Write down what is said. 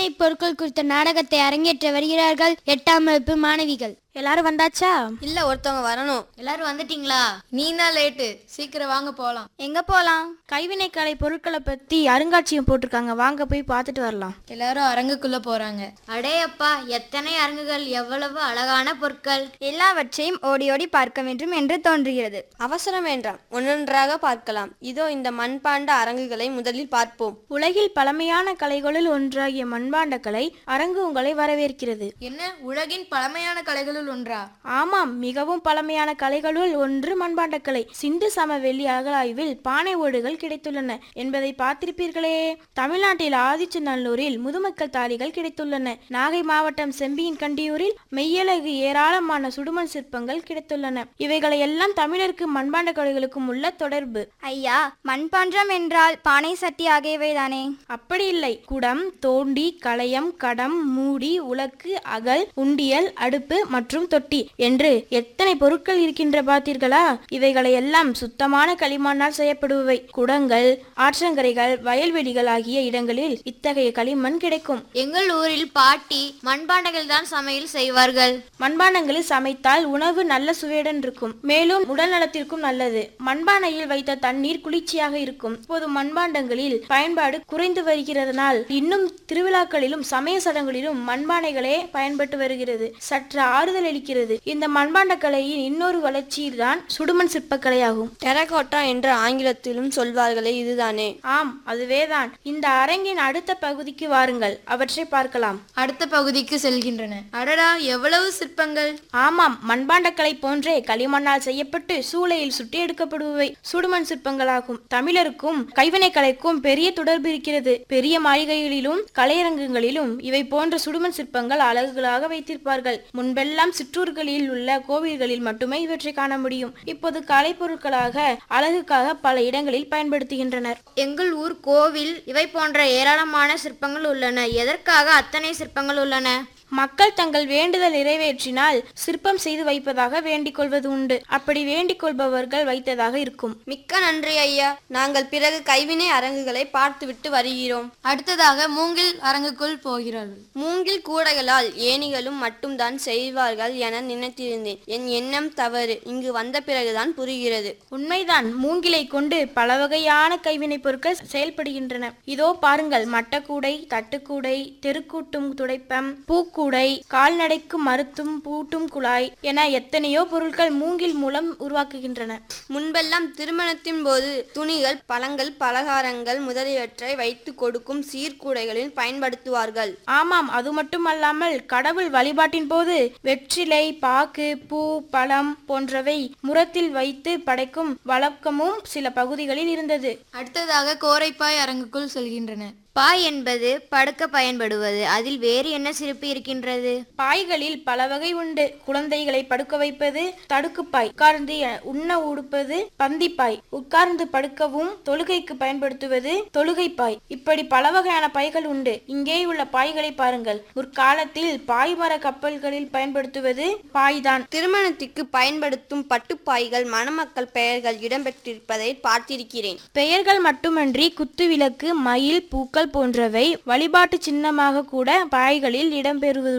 கைவினைப் பொருட்கள் குறித்த நாடகத்தை அரங்கேற்ற வருகிறார்கள் எட்டாம் வகுப்பு மாணவிகள் எல்லாரும் வந்தாச்சா இல்ல ஒருத்தவங்க வரணும் எல்லாரும் வந்துட்டீங்களா நீ தான் லேட்டு சீக்கிரம் வாங்க போலாம் எங்க போலாம் கைவினை கலை பொருட்களை பத்தி அருங்காட்சியம் போட்டிருக்காங்க வாங்க போய் பார்த்துட்டு வரலாம் எல்லாரும் அரங்குக்குள்ள போறாங்க அடே அப்பா எத்தனை அரங்குகள் எவ்வளவு அழகான பொருட்கள் எல்லாவற்றையும் ஓடி ஓடி பார்க்க வேண்டும் என்று தோன்றுகிறது அவசரம் வேண்டாம் ஒன்றொன்றாக பார்க்கலாம் இதோ இந்த மண்பாண்ட அரங்குகளை முதலில் பார்ப்போம் உலகில் பழமையான கலைகளுள் ஒன்றாகிய மண்பாண்ட கலை அரங்கு உங்களை வரவேற்கிறது என்ன உலகின் பழமையான கலைகளுள் ஒன்றா ஆமாம் மிகவும் பழமையான கலைகளுள் ஒன்று மண்பாண்ட கலை சிந்து சமவெளி அகழாய்வில் பானை ஓடுகள் கிடைத்துள்ளன என்பதை பார்த்திருப்பீர்களே தமிழ்நாட்டில் ஆதிச்சநல்லூரில் முதுமக்கள் தாலிகள் கிடைத்துள்ளன நாகை மாவட்டம் செம்பியின் கண்டியூரில் மெய்யழகு ஏராளமான சுடுமண் சிற்பங்கள் கிடைத்துள்ளன இவைகளை எல்லாம் தமிழருக்கு மண்பாண்ட கலைகளுக்கும் உள்ள தொடர்பு ஐயா மண்பாண்டம் என்றால் பானை சட்டி ஆகியவை தானே அப்படி இல்லை குடம் தோண்டி களையம் கடம் மூடி உலக்கு அகல் உண்டியல் அடுப்பு மற்றும் தொட்டி என்று எத்தனை பொருட்கள் இருக்கின்ற பார்த்தீர்களா இவைகளை எல்லாம் சுத்தமான களிமண்ணால் செய்யப்படுபவை குடங்கள் ஆற்றங்கரைகள் வயல்வெளிகள் ஆகிய இடங்களில் இத்தகைய களிமண் கிடைக்கும் எங்கள் ஊரில் பாட்டி மண்பாண்டங்கள் தான் சமையல் செய்வார்கள் மண்பாண்டங்களில் சமைத்தால் உணவு நல்ல சுவையுடன் இருக்கும் மேலும் உடல் நலத்திற்கும் நல்லது மண்பானையில் வைத்த தண்ணீர் குளிர்ச்சியாக இருக்கும் இப்போது மண்பாண்டங்களில் பயன்பாடு குறைந்து வருகிறதனால் இன்னும் திருவிழாக்களிலும் சமய சடங்குகளிலும் மண்பானைகளே பயன்பட்டு வருகிறது சற்று ஆறுதல் அளிக்கிறது இந்த மண்பாண்ட கலையின் இன்னொரு வளர்ச்சிதான் சுடுமண் சிற்பக்கலையாகும் டெரகோட்டா என்று ஆங்கிலத்திலும் சொல்வார்களே இதுதானே ஆம் அதுவேதான் இந்த அரங்கின் அடுத்த பகுதிக்கு வாருங்கள் அவற்றை பார்க்கலாம் அடுத்த பகுதிக்கு செல்கின்றன அடடா எவ்வளவு சிற்பங்கள் ஆமாம் மண்பாண்டக்கலை போன்றே களிமண்ணால் செய்யப்பட்டு சூளையில் சுட்டி எடுக்கப்படுபவை சுடுமண் சிற்பங்களாகும் தமிழருக்கும் கைவினை கலைக்கும் பெரிய தொடர்பு இருக்கிறது பெரிய மாளிகைகளிலும் கலையரங்குகளிலும் இவை போன்ற சுடுமண் சிற்பங்கள் அழகுகளாக வைத்திருப்பார்கள் முன்பெல்லாம் சிற்றூர்களில் உள்ள கோவில்களில் மட்டுமே இவற்றை காண முடியும் இப்போது கலைப்பொருட்களாக அழகுக்காக பல இடங்களில் பயன்படுத்துகின்றனர் எங்கள் ஊர் கோவில் இவை போன்ற ஏராளமான சிற்பங்கள் உள்ளன எதற்காக அத்தனை சிற்பங்கள் உள்ளன மக்கள் தங்கள் வேண்டுதல் நிறைவேற்றினால் சிற்பம் செய்து வைப்பதாக வேண்டிக் கொள்வது உண்டு அப்படி வேண்டிக் கொள்பவர்கள் வைத்ததாக இருக்கும் மிக்க நன்றி ஐயா நாங்கள் பிறகு கைவினை அரங்குகளை பார்த்துவிட்டு வருகிறோம் அடுத்ததாக மூங்கில் அரங்குக்குள் போகிறார்கள் மூங்கில் கூடைகளால் ஏணிகளும் மட்டும்தான் செய்வார்கள் என நினைத்திருந்தேன் என் எண்ணம் தவறு இங்கு வந்த பிறகுதான் புரிகிறது உண்மைதான் மூங்கிலை கொண்டு பல வகையான கைவினைப் பொருட்கள் செயல்படுகின்றன இதோ பாருங்கள் மட்டக்கூடை தட்டுக்கூடை தெருக்கூட்டும் துடைப்பம் பூக்கூடை கால்நடைக்கு மருத்தும் பூட்டும் குழாய் என எத்தனையோ பொருட்கள் மூங்கில் மூலம் உருவாக்குகின்றன முன்பெல்லாம் திருமணத்தின் போது துணிகள் பழங்கள் பலகாரங்கள் முதலியவற்றை வைத்து கொடுக்கும் சீர்கூடைகளில் பயன்படுத்துவார்கள் ஆமாம் அது மட்டுமல்லாமல் கடவுள் வழிபாட்டின் போது வெற்றிலை பாக்கு பூ பழம் போன்றவை முரத்தில் வைத்து படைக்கும் வழக்கமும் சில பகுதிகளில் இருந்தது அடுத்ததாக கோரைப்பாய் அரங்குக்குள் செல்கின்றன பாய் என்பது படுக்க பயன்படுவது அதில் வேறு என்ன சிறப்பு இருக்கின்றது பாய்களில் பல வகை உண்டு குழந்தைகளை படுக்க வைப்பது தடுக்குப்பாய் உட்கார்ந்து உண்ண உடுப்பது பந்திப்பாய் உட்கார்ந்து படுக்கவும் தொழுகைக்கு பயன்படுத்துவது தொழுகைப்பாய் இப்படி பல வகையான பாய்கள் உண்டு இங்கே உள்ள பாய்களை பாருங்கள் முற்காலத்தில் பாய்மர கப்பல்களில் பயன்படுத்துவது பாய்தான் திருமணத்திற்கு பயன்படுத்தும் பட்டுப்பாய்கள் மணமக்கள் பெயர்கள் இடம்பெற்றிருப்பதை பார்த்திருக்கிறேன் பெயர்கள் மட்டுமன்றி குத்துவிளக்கு மயில் பூக்கள் போன்றவை வழிபாட்டு சின்னமாக கூட பாய்களில் இடம்பெறுவது